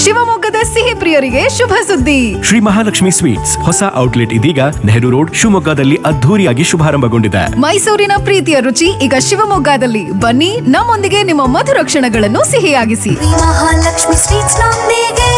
ಶಿವಮೊಗ್ಗದ ಸಿಹಿ ಪ್ರಿಯರಿಗೆ ಶುಭ ಸುದ್ದಿ ಶ್ರೀ ಮಹಾಲಕ್ಷ್ಮಿ ಸ್ವೀಟ್ಸ್ ಹೊಸ ಔಟ್ಲೆಟ್ ಇದೀಗ ನೆಹರು ರೋಡ್ ಶಿವಮೊಗ್ಗದಲ್ಲಿ ಅದ್ಧೂರಿಯಾಗಿ ಶುಭಾರಂಭಗೊಂಡಿದೆ ಮೈಸೂರಿನ ಪ್ರೀತಿಯ ರುಚಿ ಈಗ ಶಿವಮೊಗ್ಗದಲ್ಲಿ ಬನ್ನಿ ನಮ್ಮೊಂದಿಗೆ ನಿಮ್ಮ ಮಧುರ ಕ್ಷಣಗಳನ್ನು ಸಿಹಿಯಾಗಿಸಿ ಮಹಾಲಕ್ಷ್ಮಿ ಸ್ವೀಟ್ಸ್ ನೊಂದಿಗೆ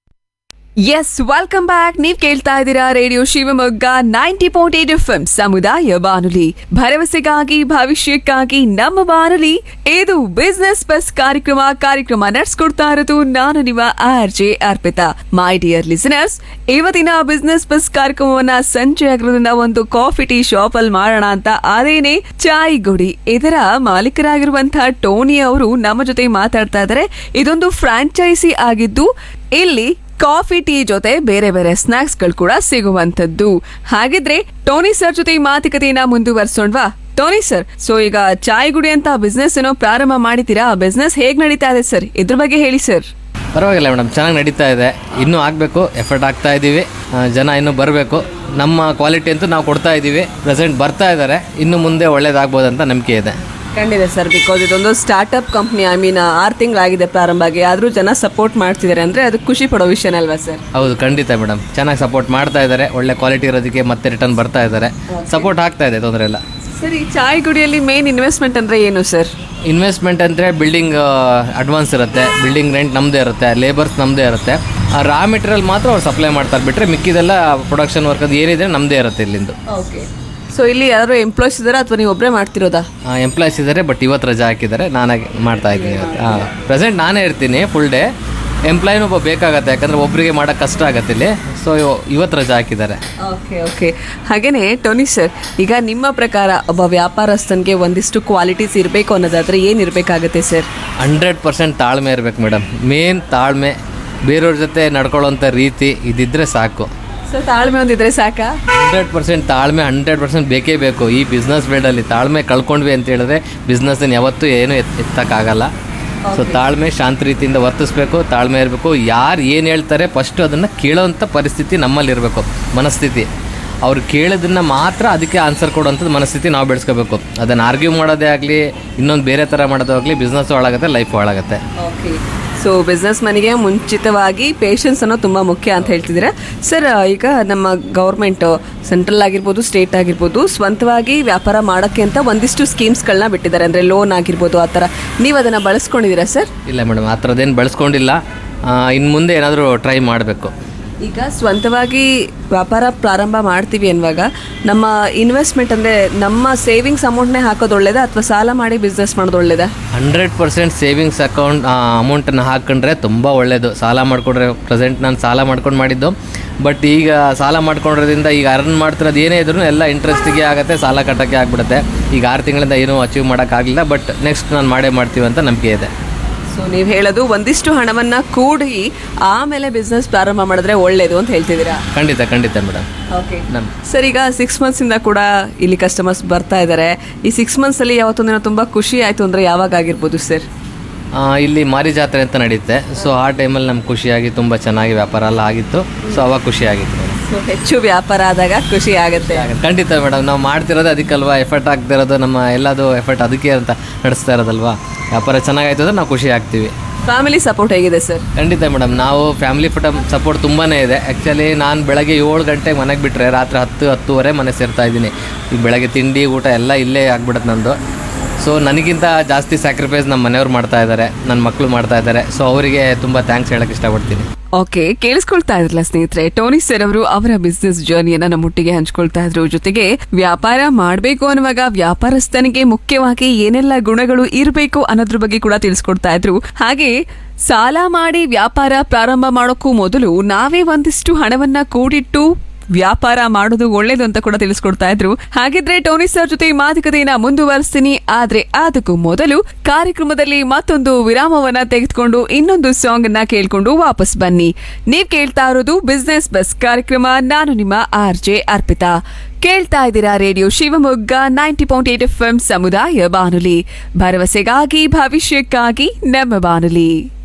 ಎಸ್ ವೆಲ್ಕಮ್ ಬ್ಯಾಕ್ ನೀವ್ ಕೇಳ್ತಾ ಇದ್ದೀರಾ radio Shivamogga ninety point eight F M ಸಮುದಾಯ ಬಾನುಲಿ ಭರವಸೆಗಾಗಿ ಭವಿಷ್ಯಕ್ಕಾಗಿ ನಮ್ಮ ಬಾನುಲಿ ಇದು ಬಿಸ್ನೆಸ್ ಬಸ್ ಕಾರ್ಯಕ್ರಮ ಕಾರ್ಯಕ್ರಮ ನಡೆಸ್ಕೊಡ್ತಾ ಇರೋದು ನಾನು ನಿಮ್ಮ R J Arpita my dear listeners ಇವತ್ತಿನ ಬಿಸ್ನೆಸ್ ಬಸ್ ಕಾರ್ಯಕ್ರಮವನ್ನ ಸಂಜೆ ಆಗಿರೋದ್ರಿಂದ ಒಂದು ಕಾಫಿ ಟೀ ಶಾಪ್ ಅಲ್ಲಿ ಮಾಡೋಣ ಅಂತ ಅದೇನೆ ಚಾಯ್ ಗುಡಿ ಇದರ ಮಾಲೀಕರಾಗಿರುವಂತಹ ಟೋನಿ ಅವರು ನಮ್ಮ ಜೊತೆ ಮಾತಾಡ್ತಾ ಇದ್ದಾರೆ ಇದೊಂದು ಫ್ರಾಂಚೈಸಿ ಆಗಿದ್ದು ಇಲ್ಲಿ ಕಾಫಿ ಟೀ ಜೊತೆ ಬೇರೆ ಬೇರೆ ಸ್ನಾಕ್ಸ್ ಗಳು ಕೂಡ ಸಿಗುವಂತದ್ದು ಹಾಗಿದ್ರೆ ಟೋನಿ ಸರ್ ಜೊತೆ ಈ ಮಾತುಕತೆಯನ್ನ ಮುಂದುವರ್ಸೋಣ್ವಾ ಟೋನಿ ಸರ್ ಸೊ ಈಗ ಚಾಯ್ ಗುಡಿ ಅಂತ ಬಿಸ್ನೆಸ್ ಏನೋ ಪ್ರಾರಂಭ ಮಾಡಿದ್ದೀರಾ ಬಿಸ್ನೆಸ್ ಹೇಗ್ ನಡೀತಾ ಇದೆ ಸರ್ ಇದ್ರ ಬಗ್ಗೆ ಹೇಳಿ ಸರ್ ಪರವಾಗಿಲ್ಲ ಮೇಡಮ್ ಚೆನ್ನಾಗಿ ನಡೀತಾ ಇದೆ ಇನ್ನೂ ಆಗಬೇಕು ಎಫರ್ಟ್ ಆಗ್ತಾ ಇದ್ದೀವಿ ಆ, ಜನ ಇನ್ನೂ ಬರಬೇಕು ನಮ್ಮ ಕ್ವಾಲಿಟಿ ಅಂತೂ ನಾವು ಕೊಡ್ತಾ ಇದ್ದೀವಿ ಪ್ರೆಸೆಂಟ್ ಬರ್ತಾ ಇದ್ದಾರೆ ಇನ್ನು ಮುಂದೆ ಒಳ್ಳೇದಾಗ್ಬೋದು ಅಂತ ನಂಬಿಕೆ ಇದೆ ಖಂಡಿತ ಸರ್ ಬಿಕಾಸ್ ಇದೊಂದು ಸ್ಟಾರ್ಟ್ಅಪ್ ಕಂಪ್ನಿ ಐ ಮೀನ್ ಆರು ತಿಂಗಳಾಗಿದೆ ಪ್ರಾರಂಭ ಆಗಿ ಆದ್ರೂ ಜನ ಸಪೋರ್ಟ್ ಮಾಡ್ತಿದ್ದಾರೆ ಅಂದ್ರೆ ಅದು ಖುಷಿ ಪಡೋ ವಿಷಯನಲ್ವಾ ಸರ್ ಹೌದು ಖಂಡಿತ ಮೇಡಮ್ ಚೆನ್ನಾಗಿ ಸಪೋರ್ಟ್ ಮಾಡ್ತಾ ಇದ್ದಾರೆ ಒಳ್ಳೆ ಕ್ವಾಲಿಟಿ ಇರೋದಕ್ಕೆ ಮತ್ತೆ ರಿಟರ್ನ್ ಬರ್ತಾ ಇದ್ದಾರೆ ಸಪೋರ್ಟ್ ಆಗ್ತಾ ಇದೆ ತೊಂದರೆ ಇಲ್ಲ ಸರ್ ಈ ಚಾಯ್ ಗುಡಿಯಲ್ಲಿ ಮೇನ್ ಇನ್ವೆಸ್ಟ್ಮೆಂಟ್ ಅಂದ್ರೆ ಏನು ಸರ್ ಇನ್ವೆಸ್ಟ್ಮೆಂಟ್ ಅಂದರೆ ಬಿಲ್ಡಿಂಗ್ ಅಡ್ವಾನ್ಸ್ ಇರುತ್ತೆ ಬಿಲ್ಡಿಂಗ್ ರೆಂಟ್ ನಮ್ಮದೇ ಇರುತ್ತೆ ಲೇಬರ್ಸ್ ನಮ್ಮದೇ ಇರುತ್ತೆ ರಾ ಮೆಟೀರಿಯಲ್ ಮಾತ್ರ ಅವ್ರು ಸಪ್ಲೈ ಮಾಡ್ತಾರೆ ಬಿಟ್ಟರೆ ಮಿಕ್ಕಿದೆಲ್ಲ ಪ್ರೊಡಕ್ಷನ್ ವರ್ಕ್ ಅದು ಏನಿದೆ ನಮ್ಮದೇ ಇರುತ್ತೆ ಇಲ್ಲಿಂದು ಓಕೆ ಸೊ ಇಲ್ಲಿ ಯಾರು ಎಂಪ್ಲಾಯ್ಸ್ ಇದಾರಾ ಅಥವಾ ನೀವು ಒಬ್ಬರೇ ಮಾಡ್ತಿರೋದಾ ಎಂಪ್ಲಾಯ್ಸ್ ಇದ್ದಾರೆ ಬಟ್ ಇವತ್ತು ರಜಾ ಹಾಕಿದ್ದಾರೆ ನಾನಾಗಿ ಮಾಡ್ತಾ ಇದ್ದೀನಿ ಇವತ್ತು ಹಾಂ ಪ್ರೆಸೆಂಟ್ ನಾನೇ ಇರ್ತೀನಿ ಫುಲ್ ಡೇ ಎಂಪ್ಲಾಯ್ನೂ ಒಬ್ಬ ಬೇಕಾಗತ್ತೆ ಯಾಕಂದರೆ ಒಬ್ಬರಿಗೆ ಮಾಡೋಕ್ಕೆ ಕಷ್ಟ ಆಗತ್ತೆ ಇಲ್ಲಿ ಸೊ ಇವತ್ತು ರಜಾ ಹಾಕಿದ್ದಾರೆ ಓಕೆ ಓಕೆ ಹಾಗೇನೆ ಟೋನಿ ಸರ್ ಈಗ ನಿಮ್ಮ ಪ್ರಕಾರ ಒಬ್ಬ ವ್ಯಾಪಾರಸ್ಥನಿಗೆ ಒಂದಿಷ್ಟು ಕ್ವಾಲಿಟೀಸ್ ಇರಬೇಕು ಅನ್ನೋದಾದ್ರೆ ಏನು ಇರಬೇಕಾಗತ್ತೆ ಸರ್ ಹಂಡ್ರೆಡ್ ಪರ್ಸೆಂಟ್ ತಾಳ್ಮೆ ಇರಬೇಕು ಮೇಡಮ್ ಮೇನ್ ತಾಳ್ಮೆ ಬೇರೆಯವ್ರ ಜೊತೆ ನಡ್ಕೊಳ್ಳೋಂಥ ರೀತಿ ಇದಿದ್ದರೆ ಸಾಕು ಸೊ ತಾಳ್ಮೆ ಒಂದಿದ್ರೆ ಸಾಕಾ ಹಂಡ್ರೆಡ್ ಪರ್ಸೆಂಟ್ ತಾಳ್ಮೆ ಹಂಡ್ರೆಡ್ ಪರ್ಸೆಂಟ್ ಬೇಕೇ ಬೇಕು ಈ ಬಿಸ್ನೆಸ್ ಫೀಲ್ಡಲ್ಲಿ ತಾಳ್ಮೆ ಕಳ್ಕೊಂಡ್ವಿ ಅಂತ ಹೇಳಿದ್ರೆ ಬಿಸ್ನೆಸ್ಸನ್ನು ಯಾವತ್ತೂ ಏನು ಎತ್ ಎತ್ತಕ್ಕಾಗಲ್ಲ ಸೊ ತಾಳ್ಮೆ ಶಾಂತ ರೀತಿಯಿಂದ ವರ್ತಿಸ್ಬೇಕು ತಾಳ್ಮೆ ಇರಬೇಕು ಯಾರು ಏನು ಹೇಳ್ತಾರೆ ಫಸ್ಟು ಅದನ್ನು ಕೇಳೋವಂಥ ಪರಿಸ್ಥಿತಿ ನಮ್ಮಲ್ಲಿರಬೇಕು ಮನಸ್ಥಿತಿ ಅವ್ರು ಕೇಳೋದನ್ನ ಮಾತ್ರ ಅದಕ್ಕೆ ಆನ್ಸರ್ ಕೊಡುವಂಥದ್ದು ಮನಸ್ಥಿತಿ ನಾವು ಬೆಳೆಸ್ಕೋಬೇಕು ಅದನ್ನು ಆರ್ಗ್ಯೂ ಮಾಡೋದೇ ಆಗಲಿ ಇನ್ನೊಂದು ಬೇರೆ ಥರ ಮಾಡೋದೇ ಆಗಲಿ ಬಿಸ್ನೆಸ್ಸು ಹಾಳಾಗುತ್ತೆ ಲೈಫು ಹಾಳಾಗುತ್ತೆ ಓಕೆ ಸೊ ಬಿಸ್ನೆಸ್ ಮನಿಗೆ ಮುಂಚಿತವಾಗಿ ಪೇಷನ್ಸ್ ಅನ್ನೋ ತುಂಬ ಮುಖ್ಯ ಅಂತ ಹೇಳ್ತಿದ್ದೀರಾ ಸರ್ ಈಗ ನಮ್ಮ ಗೌರ್ಮೆಂಟ್ ಸೆಂಟ್ರಲ್ ಆಗಿರ್ಬೋದು ಸ್ಟೇಟ್ ಆಗಿರ್ಬೋದು ಸ್ವಂತವಾಗಿ ವ್ಯಾಪಾರ ಮಾಡೋಕ್ಕೆ ಅಂತ ಒಂದಿಷ್ಟು ಸ್ಕೀಮ್ಸ್ಗಳನ್ನ ಬಿಟ್ಟಿದ್ದಾರೆ ಅಂದರೆ ಲೋನ್ ಆಗಿರ್ಬೋದು ಆ ಥರ ನೀವು ಅದನ್ನು ಬಳಸ್ಕೊಂಡಿದ್ದೀರಾ ಸರ್ ಇಲ್ಲ ಮೇಡಮ್ ಆ ಥರದ್ದೇನು ಬಳಸ್ಕೊಂಡಿಲ್ಲ ಇನ್ನು ಮುಂದೆ ಏನಾದರೂ ಟ್ರೈ ಮಾಡಬೇಕು ಈಗ ಸ್ವಂತವಾಗಿ ವ್ಯಾಪಾರ ಪ್ರಾರಂಭ ಮಾಡ್ತೀವಿ ಅನ್ನುವಾಗ ನಮ್ಮ ಇನ್ವೆಸ್ಟ್ಮೆಂಟ್ ಅಂದರೆ ನಮ್ಮ ಸೇವಿಂಗ್ಸ್ ಅಮೌಂಟ್ನೇ ಹಾಕೋದು ಒಳ್ಳೇದಾ ಅಥವಾ ಸಾಲ ಮಾಡಿ ಬಿಸ್ನೆಸ್ ಮಾಡೋದು ಒಳ್ಳೇದಾ ಹಂಡ್ರೆಡ್ ಪರ್ಸೆಂಟ್ ಸೇವಿಂಗ್ಸ್ ಅಕೌಂಟ್ ಅಮೌಂಟನ್ನು ಹಾಕೊಂಡ್ರೆ ತುಂಬ ಒಳ್ಳೆಯದು ಸಾಲ ಮಾಡಿಕೊಂಡ್ರೆ ಪ್ರೆಸೆಂಟ್ ನಾನು ಸಾಲ ಮಾಡ್ಕೊಂಡು ಮಾಡಿದ್ದು ಬಟ್ ಈಗ ಸಾಲ ಮಾಡ್ಕೊಂಡಿರೋದ್ರಿಂದ ಈಗ ಅರ್ನ್ ಮಾಡ್ತಿರೋದು ಏನೇ ಇದ್ರೂ ಎಲ್ಲ ಇಂಟ್ರೆಸ್ಟಿಗೆ ಆಗುತ್ತೆ ಸಾಲ ಕಟ್ಟೋಕ್ಕೆ ಆಗಿಬಿಡುತ್ತೆ ಈಗ ಆರು ತಿಂಗಳಿಂದ ಏನೂ ಅಚೀವ್ ಮಾಡೋಕ್ಕಾಗಲಿಲ್ಲ ಬಟ್ ನೆಕ್ಸ್ಟ್ ನಾನು ಮಾಡೇ ಮಾಡ್ತೀವಿ ಅಂತ ನಂಬಿಕೆ ಇದೆ ಸೊ ನೀವು ಹೇಳೋದು ಒಂದಿಷ್ಟು ಹಣವನ್ನ ಕೂಡಿ ಆಮೇಲೆ ಬಿಸ್ನೆಸ್ ಪ್ರಾರಂಭ ಮಾಡಿದ್ರೆ ಒಳ್ಳೇದು ಅಂತ ಹೇಳ್ತಿದ್ದೀರಾ ಖಂಡಿತ ಖಂಡಿತ ಮೇಡಮ್ ಓಕೆ ನಮ್ಮ ಸರ್ ಈಗ ಸಿಕ್ಸ್ ಮಂತ್ಸಿಂದ ಕೂಡ ಇಲ್ಲಿ ಕಸ್ಟಮರ್ಸ್ ಬರ್ತಾ ಇದ್ದಾರೆ ಈ ಸಿಕ್ಸ್ ಮಂತ್ಸಲ್ಲಿ ಯಾವತ್ತೊಂದಿನ ತುಂಬ ಖುಷಿ ಆಯಿತು ಅಂದರೆ ಯಾವಾಗ ಆಗಿರ್ಬೋದು ಸರ್ ಆ, ಇಲ್ಲಿ ಮಾರಿ ಜಾತ್ರೆ ಅಂತ ನಡೀತೆ ಸೊ ಆ ಟೈಮಲ್ಲಿ ನಮ್ಗೆ ಖುಷಿಯಾಗಿ ತುಂಬ ಚೆನ್ನಾಗಿ ವ್ಯಾಪಾರ ಎಲ್ಲ ಆಗಿತ್ತು ಸೊ ಅವಾಗ ಖುಷಿಯಾಗಿತ್ತು ಮೇಡಮ್ ಸೊ ಹೆಚ್ಚು ವ್ಯಾಪಾರ ಆದಾಗ ಖುಷಿ ಆಗುತ್ತೆ ಖಂಡಿತ ಮೇಡಮ್ ನಾವು ಮಾಡ್ತಿರೋದು ಅದಕ್ಕಲ್ವಾ ಎಫರ್ಟ್ ಆಗ್ತಿರೋದು ನಮ್ಮ ಎಲ್ಲದು ಎಫರ್ಟ್ ಅದಕ್ಕೆ ಅಂತ ನಡೆಸ್ತಾ ಇರೋದಲ್ವಾ ವ್ಯಾಪಾರ ಚೆನ್ನಾಗಾಯ್ತು ಅಂದ್ರೆ ನಾವು ಖುಷಿ ಆಗ್ತೀವಿ ಫ್ಯಾಮಿಲಿ ಸಪೋರ್ಟ್ ಹೇಗಿದೆ ಸರ್ ಖಂಡಿತ ಮೇಡಮ್ ನಾವು ಫ್ಯಾಮಿಲಿ ಫುಟ ಸಪೋರ್ಟ್ ತುಂಬಾ ಇದೆ ಆ್ಯಕ್ಚುಲಿ ನಾನು ಬೆಳಗ್ಗೆ ಏಳು ಗಂಟೆಗೆ ಮನೆಗೆ ಬಿಟ್ಟರೆ ರಾತ್ರಿ ಹತ್ತು ಹತ್ತುವರೆ ಮನೆ ಸೇರ್ತಾ ಇದ್ದೀನಿ ಈಗ ಬೆಳಗ್ಗೆ ತಿಂಡಿ ಊಟ ಎಲ್ಲ ಇಲ್ಲೇ ಆಗ್ಬಿಡುತ್ತೆ ನಂದು ಸೊ ನನಗಿಂತ ಜಾಸ್ತಿ ಸ್ಯಾಕ್ರಿಫೈಸ್ ನಮ್ಮ ಮನೆಯವ್ರು ಮಾಡ್ತಾ ಇದ್ದಾರೆ ನನ್ನ ಮಕ್ಕಳು ಮಾಡ್ತಾ ಇದ್ದಾರೆ ಸೊ ಅವರಿಗೆ ತುಂಬ ಥ್ಯಾಂಕ್ಸ್ ಹೇಳಕ್ಕೆ ಇಷ್ಟಪಡ್ತೀನಿ ಓಕೆ ಕೇಳಿಸ್ಕೊಳ್ತಾ ಇದ್ರಲ್ಲ ಸ್ನೇಹಿತರೆ ಟೋನಿ ಸರ್ ಅವರು ಅವರ ಬಿಸ್ನೆಸ್ ಜರ್ನಿಯನ್ನ ನಮ್ಮೊಟ್ಟಿಗೆ ಹಂಚ್ಕೊಳ್ತಾ ಇದ್ರು ಜೊತೆಗೆ ವ್ಯಾಪಾರ ಮಾಡಬೇಕು ಅನ್ನುವಾಗ ವ್ಯಾಪಾರಸ್ಥನಿಗೆ ಮುಖ್ಯವಾಗಿ ಏನೆಲ್ಲ ಗುಣಗಳು ಇರಬೇಕು ಅನ್ನೋದ್ರ ಬಗ್ಗೆ ಕೂಡ ತಿಳಿಸ್ಕೊಡ್ತಾ ಇದ್ರು ಹಾಗೆ ಸಾಲ ಮಾಡಿ ವ್ಯಾಪಾರ ಪ್ರಾರಂಭ ಮಾಡೋಕ್ಕೂ ಮೊದಲು ನಾವೇ ಒಂದಿಷ್ಟು ಹಣವನ್ನ ಕೂಡಿಟ್ಟು ವ್ಯಾಪಾರ ಮಾಡೋದು ಒಳ್ಳೇದು ಅಂತ ಕೂಡ ತಿಳಿಸ್ಕೊಡ್ತಾ ಇದ್ರು ಹಾಗಿದ್ರೆ ಟೋನಿ ಸರ್ ಜೊತೆ ಈ ಮಾತುಕತೆಯನ್ನ ಮುಂದುವರಿಸ್ತೀನಿ ಆದ್ರೆ ಅದಕ್ಕೂ ಮೊದಲು ಕಾರ್ಯಕ್ರಮದಲ್ಲಿ ಮತ್ತೊಂದು ವಿರಾಮವನ್ನ ತೆಗೆದುಕೊಂಡು ಇನ್ನೊಂದು ಸಾಂಗ್ ಅನ್ನ ಕೇಳ್ಕೊಂಡು ವಾಪಸ್ ಬನ್ನಿ ನೀವ್ ಕೇಳ್ತಾ ಇರೋದು ಬಿಸ್ನೆಸ್ ಬಸ್ ಕಾರ್ಯಕ್ರಮ ನಾನು ನಿಮ್ಮ ಆರ್ ಜೆ ಅರ್ಪಿತಾ ಕೇಳ್ತಾ ಇದ್ದೀರಾ radio Shivamogga ninety point eight F M ಸಮುದಾಯ ಬಾನುಲಿ ಭರವಸೆಗಾಗಿ ಭವಿಷ್ಯಕ್ಕಾಗಿ ನಮ್ಮ ಬಾನುಲಿ